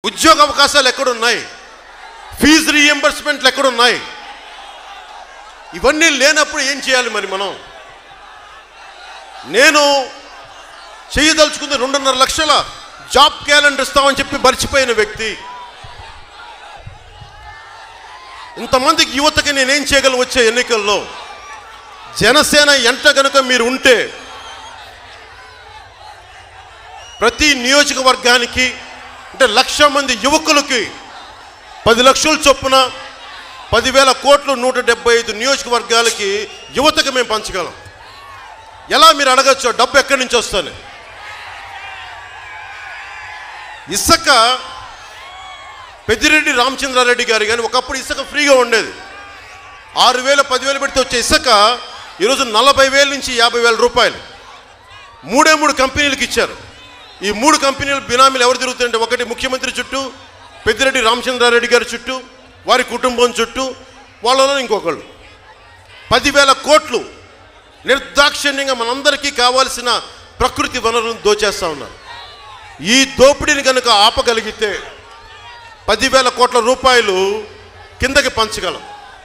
ఉద్యోగ అవకాశాలు ఎక్కడున్నాయి ఫీజు రీఎంబర్స్మెంట్లు ఎక్కడున్నాయి ఇవన్నీ లేనప్పుడు ఏం చేయాలి మరి మనం నేను చేయదలుచుకుంది రెండున్నర లక్షల జాబ్ క్యాలెండర్ ఇస్తామని చెప్పి మర్చిపోయిన వ్యక్తి ఇంతమందికి యువతకి నేనేం చేయగలను వచ్చే ఎన్నికల్లో జనసేన ఎంట గనుక మీరు ఉంటే ప్రతి నియోజకవర్గానికి అంటే లక్ష మంది యువకులకి పది లక్షల చొప్పున పదివేల కోట్లు నూట డెబ్బై ఐదు నియోజకవర్గాలకి యువతకి మేము పంచగలం ఎలా మీరు అడగచ్చు డబ్బు ఎక్కడి నుంచి వస్తాను ఇసుక పెద్దిరెడ్డి రామచంద్రారెడ్డి గారు కానీ ఒకప్పుడు ఇసుక ఫ్రీగా ఉండేది ఆరు వేల పదివేలు పెడితే వచ్చే ఇసుక ఈరోజు నలభై వేల నుంచి యాభై వేల రూపాయలు మూడే మూడు కంపెనీలకు ఇచ్చారు ఈ మూడు కంపెనీల బినామీలు ఎవరు తిరుగుతుంటే ఒకటి ముఖ్యమంత్రి చుట్టూ పెద్దిరెడ్డి రామచంద్రారెడ్డి గారి చుట్టూ వారి కుటుంబం చుట్టూ వాళ్ళలో ఇంకొకళ్ళు పదివేల కోట్లు నిర్దాక్షిణ్యంగా మనందరికీ కావాల్సిన ప్రకృతి వనరులను దోచేస్తా ఉన్నారు ఈ దోపిడీని కనుక ఆపగలిగితే పదివేల కోట్ల రూపాయలు కిందకి పంచగలం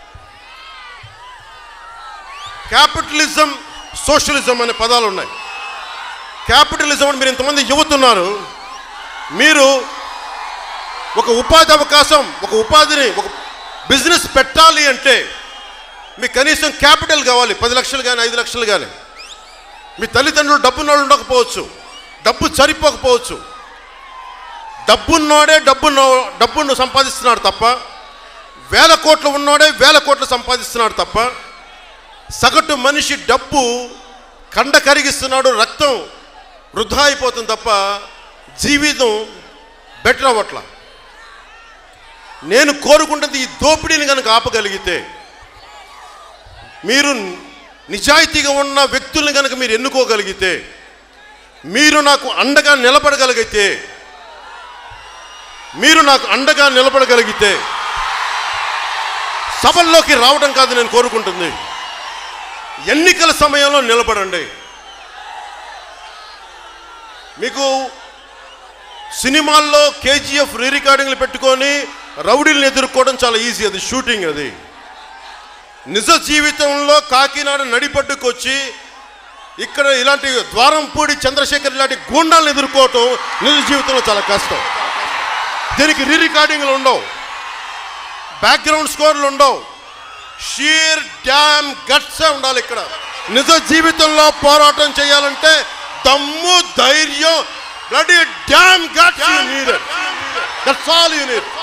క్యాపిటలిజం సోషలిజం అనే పదాలు ఉన్నాయి క్యాపిటలిజం అని మీరు ఇంతమంది యువత ఉన్నారు మీరు ఒక ఉపాధి అవకాశం ఒక ఉపాధిని ఒక బిజినెస్ పెట్టాలి అంటే మీకు కనీసం క్యాపిటల్ కావాలి పది లక్షలు కానీ ఐదు లక్షలు కానీ మీ తల్లిదండ్రులు డబ్బున్నోళ్ళు ఉండకపోవచ్చు డబ్బు సరిపోకపోవచ్చు డబ్బున్నోడే డబ్బున్నో డబ్బును సంపాదిస్తున్నాడు తప్ప వేల కోట్లు ఉన్నోడే వేల కోట్లు సంపాదిస్తున్నాడు తప్ప సగటు మనిషి డబ్బు కండ కరిగిస్తున్నాడు రక్తం వృధా అయిపోతుంది తప్ప జీవితం బెటర్ అవ్వట్ల నేను కోరుకుంటుంది ఈ దోపిడీని కనుక ఆపగలిగితే మీరు నిజాయితీగా ఉన్న వ్యక్తుల్ని కనుక మీరు ఎన్నుకోగలిగితే మీరు నాకు అండగా నిలబడగలిగితే మీరు నాకు అండగా నిలబడగలిగితే సభల్లోకి రావడం కాదు నేను కోరుకుంటుంది ఎన్నికల సమయంలో నిలబడండి మీకు సినిమాల్లో కేజీఎఫ్ రీ రికార్డింగ్లు పెట్టుకొని రౌడీలను ఎదుర్కోవడం చాలా ఈజీ అది షూటింగ్ అది నిజ జీవితంలో కాకినాడ నడిపడ్డుకు వచ్చి ఇక్కడ ఇలాంటి ద్వారంపూడి చంద్రశేఖర్ ఇలాంటి గూండాలను ఎదుర్కోవటం నిజ జీవితంలో చాలా కష్టం దీనికి రీ రికార్డింగ్లు ఉండవు బ్యాక్గ్రౌండ్ స్కోర్లు ఉండవు షీర్ డ్యామ్ గట్సే ఉండాలి ఇక్కడ నిజ జీవితంలో పోరాటం చేయాలంటే దమ్ము ధైర్యం bloody damn guts you need that's all you need